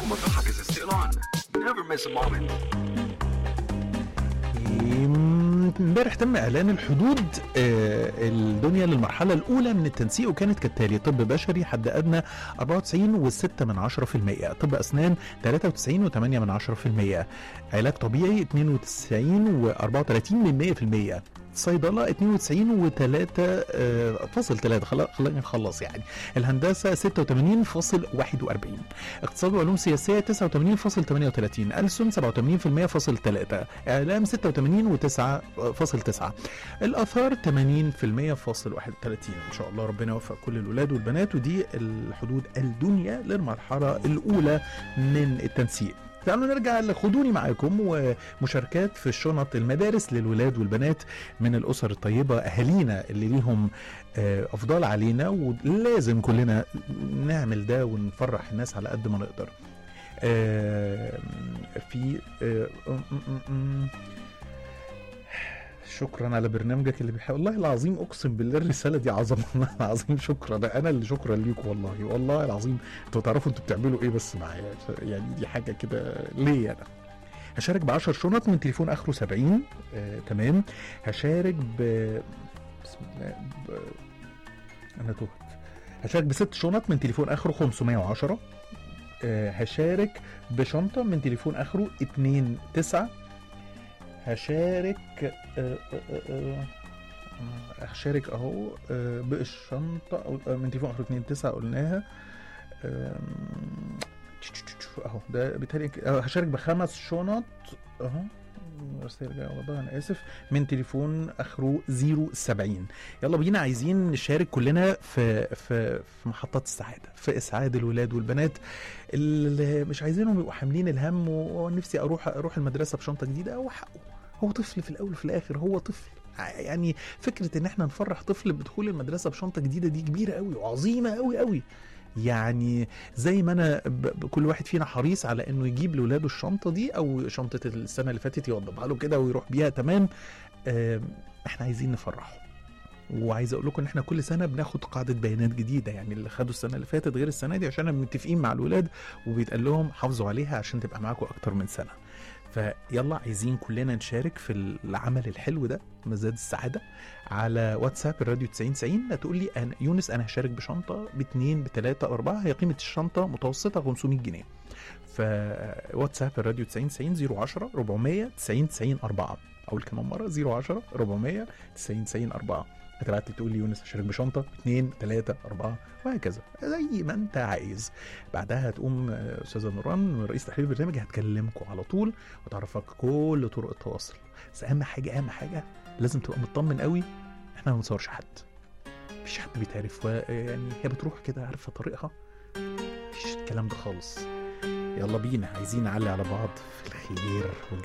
ومطرحك is still on. Never miss a moment. امبارح تم اعلان الحدود آه، الدنيا للمرحله الاولى من التنسيق وكانت كالتالي طب بشري حد ادنى 94 و6 من 10% طب اسنان 93 و8 من 10% علاج طبيعي 92 و34 من 100% صيدله 92 و3 فاصل 3 خلينا نخلص يعني الهندسه 86.41 اقتصاد وعلوم سياسيه 89.38 ألسن 87% فاصل 3 اعلام 86 و9.9 الاثار 80% فاصل 31 ان شاء الله ربنا يوفق كل الاولاد والبنات ودي الحدود الدنيا للمرحله الاولى من التنسيق تعالوا نرجع لخدوني معاكم ومشاركات في الشنط المدارس للولاد والبنات من الاسر الطيبه اهالينا اللي ليهم آه، افضال علينا ولازم كلنا نعمل ده ونفرح الناس على قد ما نقدر آه، في آه، م- م- م- شكرا على برنامجك اللي بيحاول والله العظيم اقسم بالله الرساله دي عظمه والله العظيم شكرا ده انا اللي شكرا ليكم والله والله العظيم انتوا تعرفوا انتوا بتعملوا ايه بس معايا يعني دي حاجه كده ليا انا هشارك ب 10 شنط من تليفون اخره 70 آه، تمام هشارك ب بسم الله ب... انا تهت هشارك بست شنط من تليفون اخره 510 آه، هشارك بشنطه من تليفون اخره 2 9 هشارك آه، آه، آه، آه، هشارك اهو آه، بالشنطه أو آه، من تليفون اخره 2 9 قلناها آم، اهو ده بالتالي آه، هشارك بخمس شنط اهو بس يرجع والله انا اسف من تليفون اخره 070 يلا بينا عايزين نشارك كلنا في في في محطات السعاده في اسعاد الولاد والبنات اللي مش عايزينهم يبقوا حاملين الهم ونفسي اروح اروح المدرسه بشنطه جديده هو حقه هو طفل في الاول وفي الاخر هو طفل يعني فكره ان احنا نفرح طفل بدخول المدرسه بشنطه جديده دي كبيره قوي وعظيمه قوي قوي يعني زي ما انا ب... ب- كل واحد فينا حريص على انه يجيب لاولاده الشنطه دي او شنطه السنه اللي فاتت يوضبها له كده ويروح بيها تمام آم، احنا عايزين نفرحه وعايز اقول لكم ان احنا كل سنه بناخد قاعده بيانات جديده يعني اللي خدوا السنه اللي فاتت غير السنه دي عشان متفقين مع الولاد وبيتقال لهم حافظوا عليها عشان تبقى معاكم اكتر من سنه فيلا عايزين كلنا نشارك في العمل الحلو ده مزاد السعاده على واتساب الراديو 90 90 تقول لي انا يونس انا هشارك بشنطه باثنين بثلاثه اربعه هي قيمه الشنطه متوسطه 500 جنيه فواتساب الراديو 90 90 010 400 90 90 4 اقول كمان مره 010 400 90 90 4 هتبعت لي تقول لي يونس هشارك بشنطه اثنين ثلاثه اربعه وهكذا زي ما انت عايز بعدها هتقوم آه، استاذه نوران رئيس تحرير البرنامج هتكلمكم على طول وتعرفك كل طرق التواصل بس اهم حاجه اهم حاجه لازم تبقى مطمن قوي احنا ما بنصورش حد مفيش حد بيتعرف و- يعني هي بتروح كده عارفه طريقها مفيش الكلام ده خالص يلا بينا عايزين نعلي على بعض في الخير والجمال